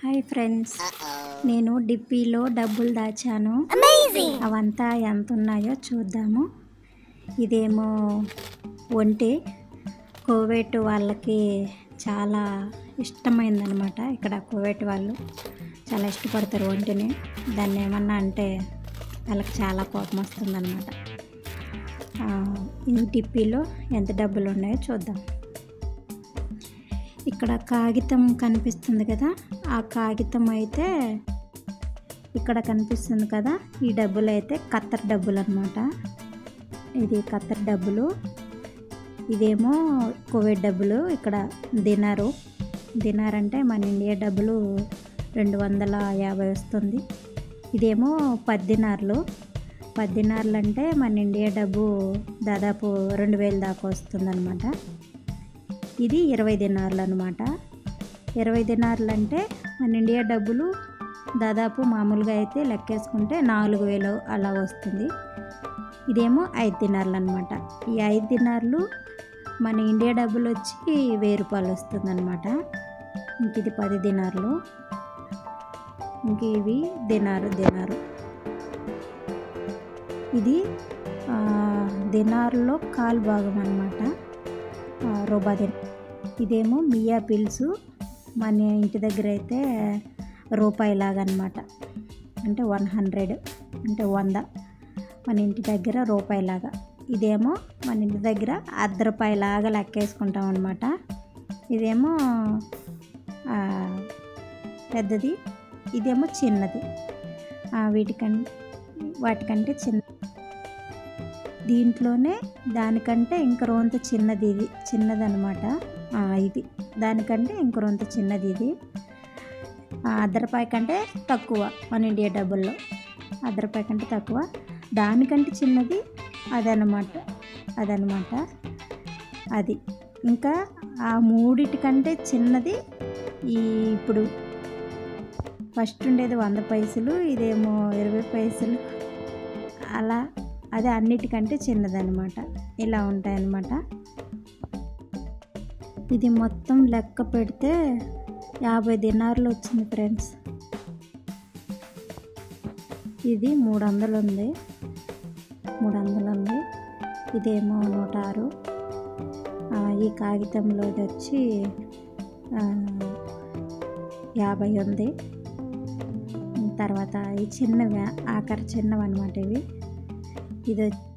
hi friends నేను డిప్పీలో డబ్బులు దాచాను అవంతా ఎంత ఉన్నాయో చూద్దాము ఇదేమో ఒంటి కోవేట్ వాళ్ళకి చాలా ఇష్టమైందనమాట ఇక్కడ కోవేట్ వాళ్ళు చాలా ఇష్టపడతారు ఒంటిని దాన్ని ఏమన్నా అంటే వాళ్ళకి చాలా కోపం వస్తుందన్నమాట ఆ, ఈ డిప్పీలో ఎంత డబ్బులు ఉన్నాయో చూద్దాం ఇక్కడ కాగితం కనిపిస్తుంది కదా ఆ కాగితం అయితే ఇక్కడ కనిపిస్తుంది కదా ఈ డబ్బులు అయితే కత్తర్ డబ్బులు అనమాట ఇది కత్తర్ డబ్బులు ఇదేమో కోవిడ్ డబ్బులు ఇక్కడ దినారు దినార్ అంటే మన ఇండియా డబ్బులు రెండు వందల యాభై వస్తుంది ఇదేమో పద్దినార్లు పద్దినార్లు అంటే మన ఇండియా డబ్బు దాదాపు రెండు వేలు దాకా వస్తుందన్నమాట ఇది ఇరవై దినార్లు అనమాట ఇరవై దినార్లు అంటే మన ఇండియా డబ్బులు దాదాపు మామూలుగా అయితే లెక్కేసుకుంటే నాలుగు వేలు అలా వస్తుంది ఇదేమో ఐదు దినార్లు అనమాట ఈ ఐదు దినార్లు మన ఇండియా డబ్బులు వచ్చి వెయ్యి రూపాయలు వస్తుంది అనమాట ఇంక ఇది పది దినార్లు ఇంక ఇవి దినారు దినారు ఇది ఆ, దినార్లో కాలు భాగం అనమాట రూబా దిన ఇదేమో మియా పిల్స్ మన ఇంటి దగ్గర అయితే రూపాయిలాగనమాట అంటే వన్ హండ్రెడ్ అంటే వంద మన ఇంటి దగ్గర రూపాయిలాగా ఇదేమో మన ఇంటి దగ్గర అర్ధ రూపాయిలాగా లెక్కేసుకుంటాం అనమాట ఇదేమో ఆ, పెద్దది ఇదేమో చిన్నది ఆ, వీటికం వాటికంటే చిన్న దీంట్లోనే దానికంటే ఇంక రొంత చిన్నది ఇది చిన్నదనమాట ఇది దానికంటే ఇంక రొంత చిన్నది ఇది ఆ, అర్ధ రూపాయి కంటే తక్కువ మన ఇండియా డబ్బుల్లో అర్ధ రూపాయి కంటే తక్కువ దానికంటే చిన్నది అదనమాట అదనమాట అది ఇంకా ఆ మూడిటికంటే చిన్నది ఈ ఇప్పుడు ఫస్ట్ ఉండేది వంద పైసలు ఇదేమో ఇరవై పైసలు అలా అది అన్నిటికంటే చిన్నదనమాట ఇలా ఉంటాయన్నమాట ఇది మొత్తం లెక్క పెడితే యాభై దినార్లు వచ్చింది ఫ్రెండ్స్ ఇది మూడు వందలు ఉంది మూడు వందలు ఉంది ఇదేమో నూట ఆరు ఆ, ఈ కాగితంలో ఇది వచ్చి ఆ, యాభై ఉంది తర్వాత ఈ చిన్నవి ఆఖరి చిన్నవి అనమాట ఇవి ఇది వచ్చి